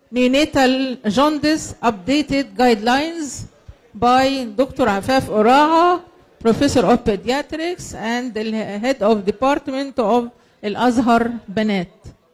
neonatal jaundice updated guidelines by Dr. Afaf Oraha, Professor of Pediatrics and the Head of Department of Al-Azhar Banat.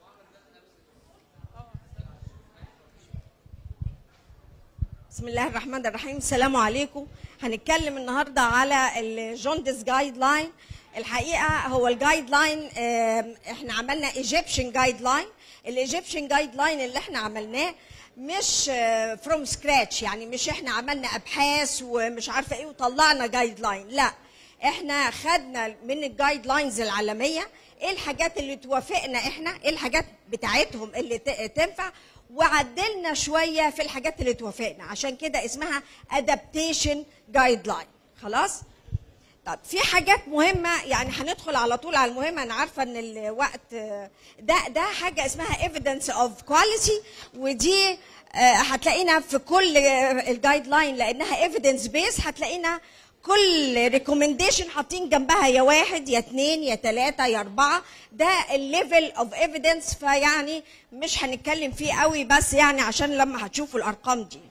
بسم الله الرحمن الرحيم السلام عليكم هنتكلم النهارده على الجوندس جايد لاين الحقيقه هو الجايد لاين احنا عملنا ايجيبشن جايد لاين الايجيبشن جايد لاين اللي احنا عملناه مش فروم سكراتش يعني مش احنا عملنا ابحاث ومش عارفه ايه وطلعنا جايد لاين لا احنا خدنا من الجايد لاينز العالميه ايه الحاجات اللي توافقنا احنا ايه الحاجات بتاعتهم اللي ت- تنفع وعدلنا شويه في الحاجات اللي توافقنا عشان كده اسمها ادابتيشن جايد لاين خلاص طب في حاجات مهمة يعني هندخل على طول على المهمة أنا عارفة إن الوقت آه، ده ده حاجة اسمها evidence of quality ودي آه، هتلاقينا في كل الجايد لاين لأنها evidence based هتلاقينا كل ريكومنديشن حاطين جنبها يا واحد يا اتنين يا تلاتة يا أربعة ده الليفل اوف ايفيدنس فيعني مش هنتكلم فيه قوي بس يعني عشان لما هتشوفوا الأرقام دي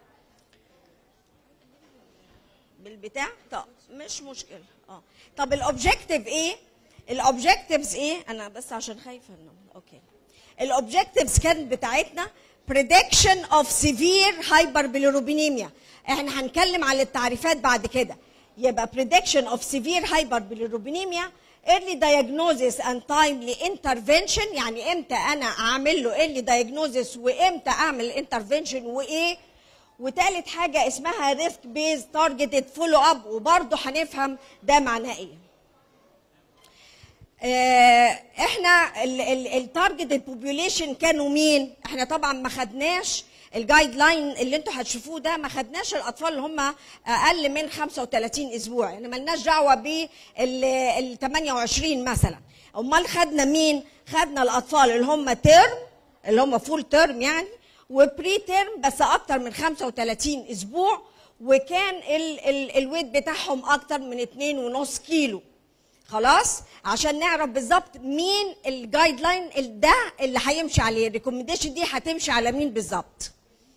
بالبتاع طب مش مشكله اه طب الاوبجكتيف ايه الاوبجكتيفز ايه انا بس عشان خايفه انه اوكي الاوبجكتيفز كانت بتاعتنا prediction of severe hyperbilirubinemia احنا هنتكلم على التعريفات بعد كده يبقى prediction of severe hyperbilirubinemia early diagnosis and timely intervention يعني امتى انا اعمل له early diagnosis وامتى اعمل intervention وايه وتالت حاجة اسمها ريسك بيز تارجتد فولو اب وبرضه هنفهم ده معناه ايه. آه، احنا التارجتد بوبوليشن كانوا مين؟ احنا طبعا ما خدناش الجايد لاين اللي انتوا هتشوفوه ده ما خدناش الاطفال اللي هم اقل من 35 اسبوع يعني ملناش دعوه بال 28 مثلا امال خدنا مين؟ خدنا الاطفال اللي هم ترم اللي هم فول ترم يعني وبري تيرم بس اكتر من 35 اسبوع وكان ال ال الويت بتاعهم اكتر من 2.5 كيلو خلاص عشان نعرف بالظبط مين الجايد لاين ده اللي هيمشي عليه الريكومنديشن دي هتمشي على مين بالظبط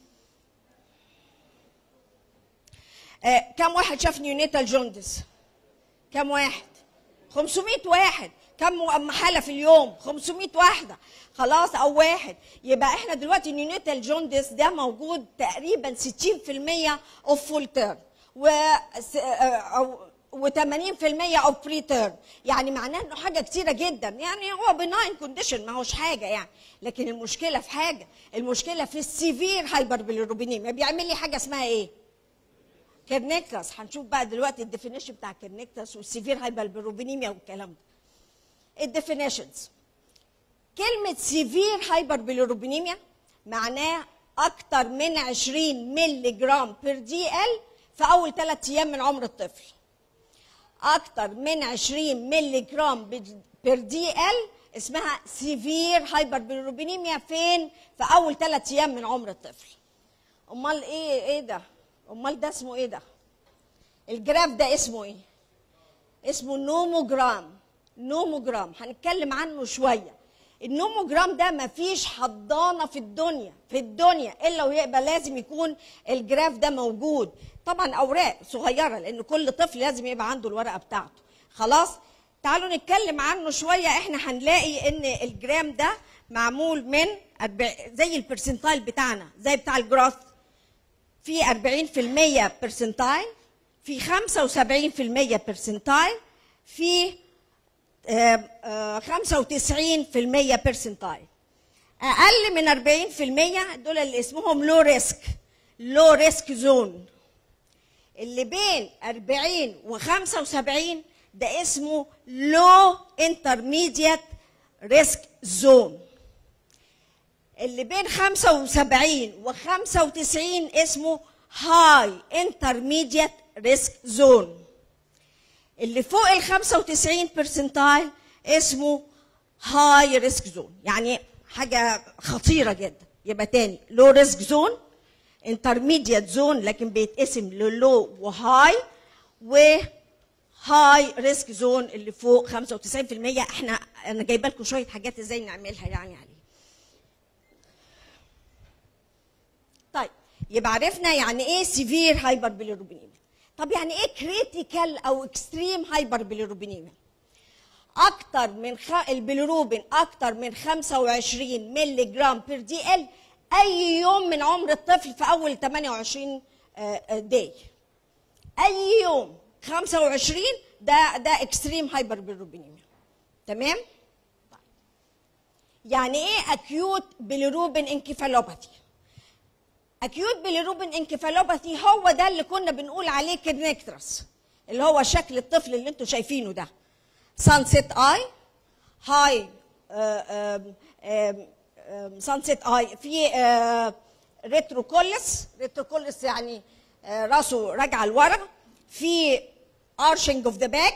آه كم واحد شاف نيونيتال جوندس كم واحد 500 واحد كم حالة في اليوم 500 واحدة خلاص أو واحد يبقى احنا دلوقتي نيونيتال جوندس ده موجود تقريبا 60% اوف فول تيرم و أو و80% او بري تيرم يعني معناه انه حاجه كتيره جدا يعني هو بناين كونديشن ما هوش حاجه يعني لكن المشكله في حاجه المشكله في السيفير هايبر بيليروبينيميا بيعمل لي حاجه اسمها ايه كيرنيكتاس هنشوف بقى دلوقتي الديفينيشن بتاع كيرنيكتاس والسيفير هايبر بيليروبينيميا والكلام ده الديفينيشنز كلمة سيفير هايبر بيليروبينيميا معناه أكتر من 20 مللي جرام بير دي ال في أول ثلاث أيام من عمر الطفل. أكتر من 20 مللي جرام بير دي ال اسمها سيفير هايبر بيليروبينيميا فين؟ في أول ثلاث أيام من عمر الطفل. أمال إيه إيه ده؟ أمال ده اسمه إيه ده؟ الجراف ده اسمه إيه؟ اسمه نوموجرام نوموجرام هنتكلم عنه شويه النوموجرام ده مفيش حضانه في الدنيا في الدنيا الا ويبقى لازم يكون الجراف ده موجود طبعا اوراق صغيره لان كل طفل لازم يبقى عنده الورقه بتاعته خلاص تعالوا نتكلم عنه شويه احنا هنلاقي ان الجرام ده معمول من زي البرسنتايل بتاعنا زي بتاع الجروث في 40% برسنتايل في 75% برسنتايل في 95% برسنتايل اقل من 40% دول اللي اسمهم لو ريسك لو ريسك زون اللي بين 40 و 75 ده اسمه لو انترميديت ريسك زون اللي بين 75 و 95 اسمه هاي انترميديت ريسك زون اللي فوق ال 95 برسنتايل اسمه هاي ريسك زون يعني حاجه خطيره جدا يبقى تاني لو ريسك زون انترميديت زون لكن بيتقسم للو وهاي و هاي ريسك زون اللي فوق 95% احنا انا جايبه لكم شويه حاجات ازاي نعملها يعني عليه يبقى عرفنا يعني ايه سيفير هايبر بيليروبينيميا طب يعني ايه كريتيكال او اكستريم هايبر بيليروبينيميا اكتر من خ... البيليروبين اكتر من 25 مللي جرام بير دي ال اي يوم من عمر الطفل في اول 28 داي اي يوم 25 ده ده اكستريم هايبر بيليروبينيميا تمام يعني ايه اكيوت بيليروبين انكفالوباثي اكيوت بيليروبين انكفالوباثي هو ده اللي كنا بنقول عليه كرنكترس اللي هو شكل الطفل اللي انتوا شايفينه ده سانسيت اي هاي سانسيت اي في ريتروكولس ريتروكولس يعني آه، راسه راجعه لورا في arching اوف ذا باك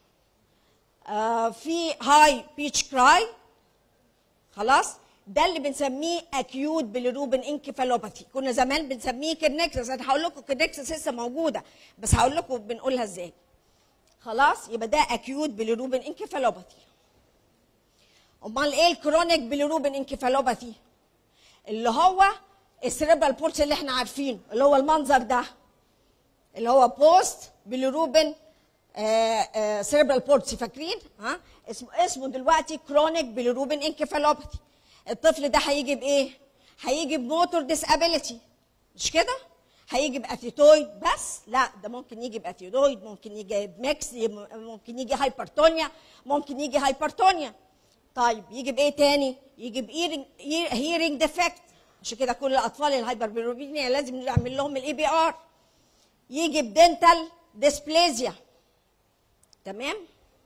في هاي بيتش كراي خلاص ده اللي بنسميه اكيوت بيليروبين انكفالوباثي كنا زمان بنسميه كرنكسس انا هقول لكم كرنكسس لسه موجوده بس هقول لكم بنقولها ازاي خلاص يبقى ده اكيوت بيليروبين انكفالوباثي امال ايه الكرونيك بيليروبين انكفالوباثي اللي هو السيريبرال بورس اللي احنا عارفينه اللي هو المنظر ده اللي هو بوست بيليروبين سيريبرال بورتسي فاكرين ها اسمه اسمه دلوقتي كرونيك بيليروبين انكفالوباثي الطفل ده هيجي بايه هيجي بموتور ديسابيليتي مش كده هيجي باثيتويد بس لا ده ممكن يجي باثيتويد ممكن يجي بميكس ممكن يجي هايبرتونيا ممكن يجي هايبرتونيا طيب يجي بايه تاني يجي بإيرنج هيرنج ديفكت عشان كده كل الاطفال الهايبر بيليروبينيا لازم نعمل لهم الاي بي ار يجي بدنتال ديسبليزيا تمام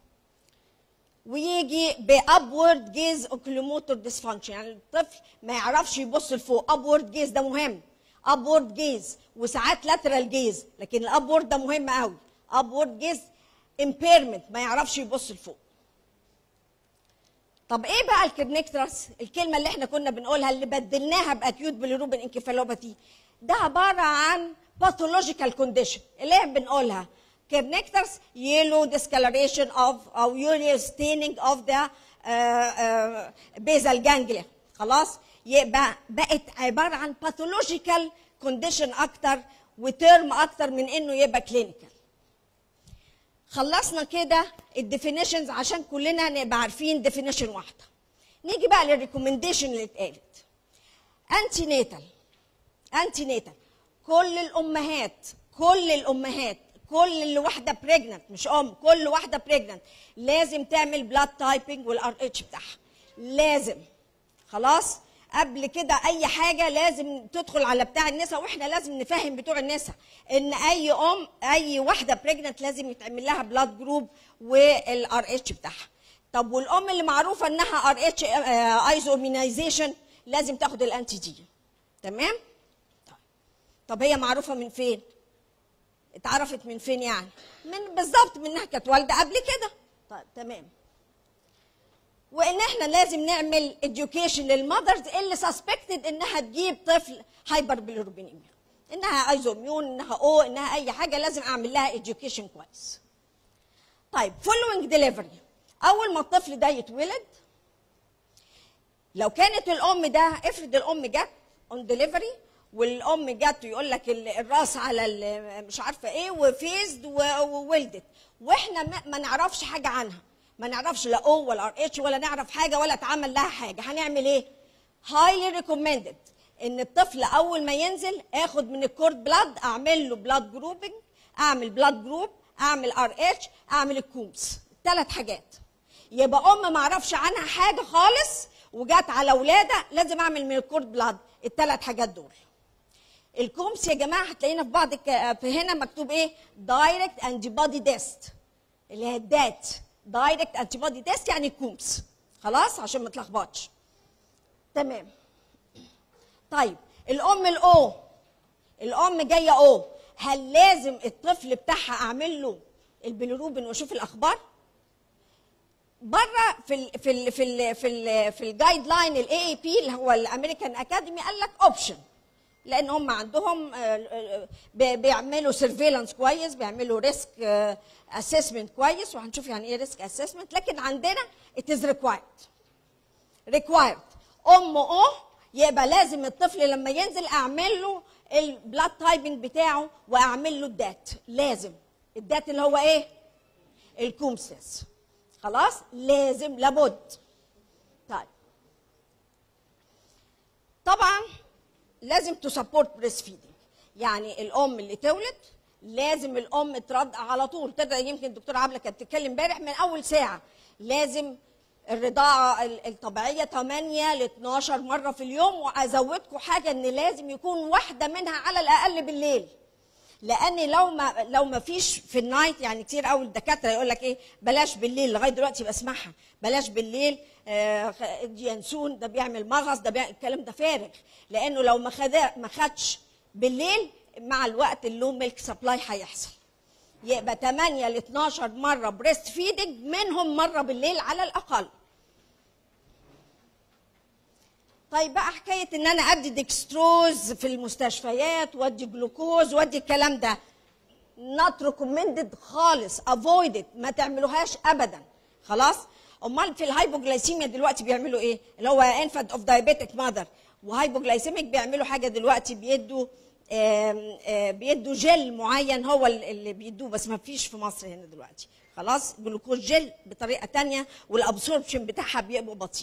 ويجي بابورد جيز اوكلوموتور ديسفانكشن يعني الطفل ما يعرفش يبص لفوق ابورد جيز ده مهم ابورد جيز وساعات لاترال جيز لكن الابورد ده مهم قوي ابورد جيز امبيرمنت ما يعرفش يبص لفوق طب ايه بقى الكرنكترس الكلمه اللي احنا كنا بنقولها اللي بدلناها باكيوت بيليروبين انكفالوباثي ده عباره عن باثولوجيكال كونديشن اللي احنا بنقولها كرنكترس يلو discoloration اوف او يلو ستيننج اوف ذا بيزال جانجليا خلاص يبقى بقت عباره عن باثولوجيكال كونديشن اكتر وترم اكتر من انه يبقى كلينيكال خلصنا كده الديفينيشنز عشان كلنا نبقى عارفين ديفينيشن واحده نيجي بقى للريكومنديشن اللي اتقالت انتي ناتال انتي ناتال كل الامهات كل الامهات كل اللي واحده بريجننت مش ام كل واحده بريجننت لازم تعمل بلاد تايبنج والار اتش بتاعها لازم خلاص قبل كده اي حاجه لازم تدخل على بتاع النساء واحنا لازم نفهم بتوع النساء ان اي ام اي واحده بريجننت لازم يتعمل لها بلاد جروب والار اتش بتاعها طب والام اللي معروفه انها ار اتش ايزومينايزيشن لازم تاخد الانتي دي تمام طيب. طب هي معروفه من فين اتعرفت من فين يعني من بالظبط من انها كانت والده قبل كده طيب تمام وان احنا لازم نعمل education للمذرز اللي سسبكتد انها تجيب طفل هايبر بيليروبينيميا انها ايزوميون انها او انها اي حاجه لازم اعمل لها education كويس طيب following delivery اول ما الطفل ده يتولد لو كانت الام ده افرض الام جت اون ديليفري والام جت يقول لك ال- الراس على ال- مش عارفه ايه وفيزد و- وولدت واحنا ما, ما نعرفش حاجه عنها ما نعرفش لا او ولا ار اتش ولا نعرف حاجه ولا اتعمل لها حاجه هنعمل ايه هايلي ريكومندد ان الطفل اول ما ينزل اخد من الكورد بلاد اعمل له بلاد جروبنج اعمل بلاد جروب اعمل ار اتش اعمل الكومس ثلاث حاجات يبقى ام ما اعرفش عنها حاجه خالص وجات على ولاده لازم اعمل من الكورد بلاد الثلاث حاجات دول الكومس يا جماعه هتلاقينا في بعض الك- في هنا مكتوب ايه دايركت انتي بودي تيست اللي هي الدات دايركت انتي بودي تيست يعني الكومس خلاص عشان ما تلخبطش تمام طيب الام الاو الام جايه او هل لازم الطفل بتاعها اعمل له البيليروبين واشوف الاخبار بره في ال في ال في ال في ال في الجايد لاين الاي اي بي اللي هو الامريكان اكاديمي قال لك اوبشن لان هم عندهم آه، آه، بي- بيعملوا سيرفيلانس كويس بيعملوا ريسك اسسمنت كويس وهنشوف يعني ايه ريسك اسسمنت لكن عندنا ات از ريكوايرد ريكوايرد ام او يبقى لازم الطفل لما ينزل اعمل له البلاد تايبنج بتاعه واعمل له الدات لازم الدات اللي هو ايه الكومسس خلاص لازم لابد طيب طبعا لازم تسبورت بريست فيدنج يعني الام اللي تولد لازم الام ترضع على طول ترضع يمكن الدكتوره عبله كانت بتتكلم امبارح من اول ساعه لازم الرضاعه ال- الطبيعيه 8 ل 12 مره في اليوم وازودكم حاجه ان لازم يكون واحده منها على الاقل بالليل لان لو ما لو ما فيش في النايت يعني كتير قوي الدكاتره يقول لك ايه بلاش بالليل لغايه دلوقتي بسمعها بلاش بالليل آه خ- ادي ينسون ده بيعمل مغص ده بيعمل الكلام ده فارغ لانه لو ما خد ما خدش بالليل مع الوقت اللو ميلك سبلاي هيحصل يبقى 8 ل 12 مره بريست فيدنج منهم مره بالليل على الاقل طيب بقى حكايه ان انا ادي ديكستروز في المستشفيات وادي جلوكوز وادي الكلام ده not recommended خالص avoid it ما تعملوهاش ابدا خلاص امال في الهايبوجلايسيميا دلوقتي بيعملوا ايه اللي هو انفانت اوف دايابيتك ماذر وهايبوجلايسيميك بيعملوا حاجه دلوقتي بيدوا آم، آه، بيدوا جل معين هو اللي بيدوه بس ما فيش في مصر هنا دلوقتي خلاص جلوكوز جل بطريقه تانية والابسوربشن بتاعها بيبقى بطيء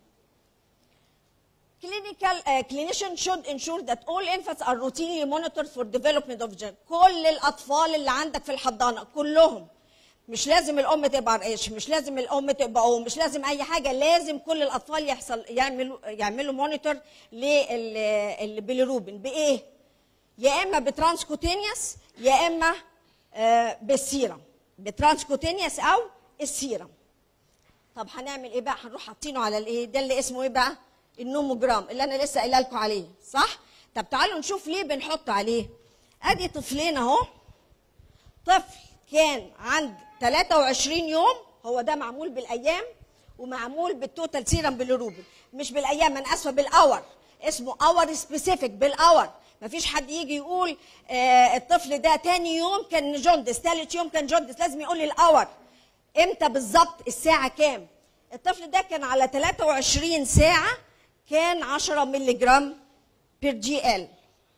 clinical uh, clinician should ensure that all infants are routinely monitored for development of gene. كل الاطفال اللي عندك في الحضانه كلهم مش لازم الام تبقى رقاش مش لازم الام تبقى ام مش لازم اي حاجه لازم كل الاطفال يحصل يعملوا يعملوا مونيتور للبيليروبين بايه يا اما بترانسكوتينيوس يا اما آه، بالسيرم بترانسكوتينيوس او السيرم طب هنعمل ايه بقى هنروح حاطينه على الايه ده اللي اسمه ايه بقى النوموجرام اللي انا لسه قايله لكم عليه صح طب تعالوا نشوف ليه بنحط عليه ادي طفلين اهو طفل كان عند 23 يوم هو ده معمول بالايام ومعمول بالتوتال سيرم بالروبين مش بالايام انا اسفه بالاور اسمه اور سبيسيفيك بالاور مفيش حد يجي يقول آه الطفل ده تاني يوم كان جوندس تالت يوم كان جوندس لازم يقول لي الاور امتى بالظبط الساعه كام الطفل ده كان على 23 ساعه كان 10 مللي جرام بير جي ال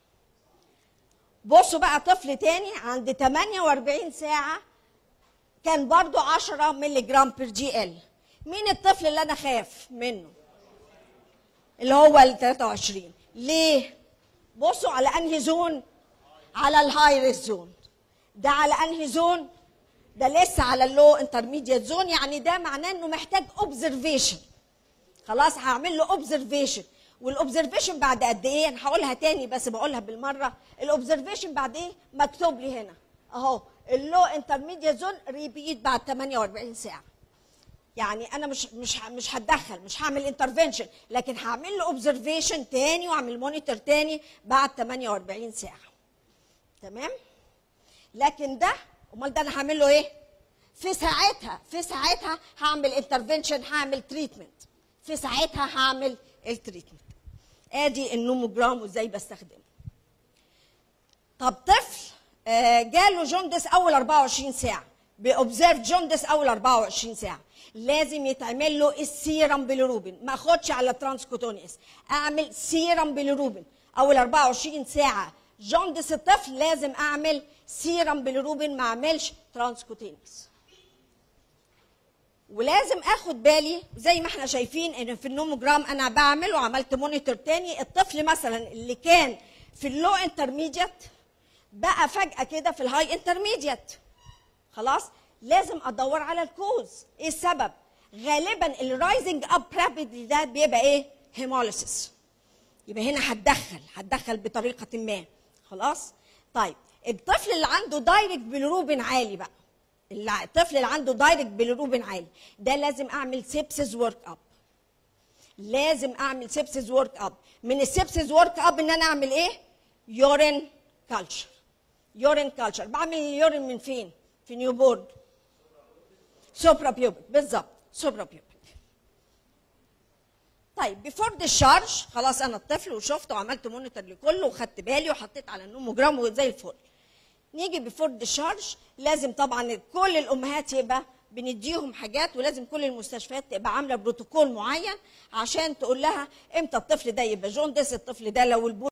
بصوا بقى طفل تاني عند 48 ساعة كان برضو 10 مللي جرام بير جي ال مين الطفل اللي أنا خاف منه اللي هو ال 23 ليه بصوا على أنهي زون على الهاي ريسك زون ده على أنهي زون ده لسه على اللو انترميديت زون يعني ده معناه انه محتاج اوبزرفيشن خلاص هعمل له اوبزرفيشن والاوبزرفيشن بعد قد ايه انا هقولها تاني بس بقولها بالمره الاوبزرفيشن بعد ايه مكتوب لي هنا اهو اللو انترميديت زون ريبيت بعد 48 ساعه يعني انا مش مش ه- مش هتدخل مش هعمل انترفنشن لكن هعمل له اوبزرفيشن تاني واعمل مونيتور تاني بعد 48 ساعه تمام لكن ده امال ده انا هعمل له ايه في ساعتها في ساعتها هعمل انترفنشن هعمل تريتمنت في ساعتها هعمل التريتمنت ادي النوموجرام وازاي بستخدمه طب طفل آه، جاله جوندس اول 24 ساعه بأوبزيرف جوندس اول 24 ساعه لازم يتعمل له السيرم بيليروبين ما اخدش على ترانسكوتونيس اعمل سيرم بيليروبين اول 24 ساعه جوندس الطفل لازم اعمل سيرم بيليروبين ما اعملش ترانسكوتينيس ولازم اخد بالي زي ما احنا شايفين ان في النوموجرام انا بعمل وعملت مونيتور تاني الطفل مثلا اللي كان في اللو انترميديت بقى فجاه كده في الهاي انترميديت خلاص لازم ادور على الكوز ايه السبب غالبا الرايزنج اب رابيدلي ده بيبقى ايه هيموليسيس يبقى هنا هتدخل هتدخل بطريقه ما خلاص طيب الطفل اللي عنده دايركت بالروبين عالي بقى اللي- الطفل اللي عنده دايركت بالروبين عالي ده لازم اعمل سيبسز ورك اب لازم اعمل سيبسز ورك اب من السيبسز ورك اب ان انا اعمل ايه يورين كلتشر يورين كلتشر بعمل اليورين من فين في نيو بورد سوبرا بيوبك بالظبط سوبرا بيوبك طيب بيفور ديشارج خلاص انا الطفل وشفته وعملت مونيتور لكله وخدت بالي وحطيت على النوموجرام وزي الفل نيجي بيفور ديشارج لازم طبعا كل الامهات يبقى بنديهم حاجات ولازم كل المستشفيات تبقى عامله بروتوكول معين عشان تقول لها امتى الطفل ده يبقى جوندس الطفل ده لو البول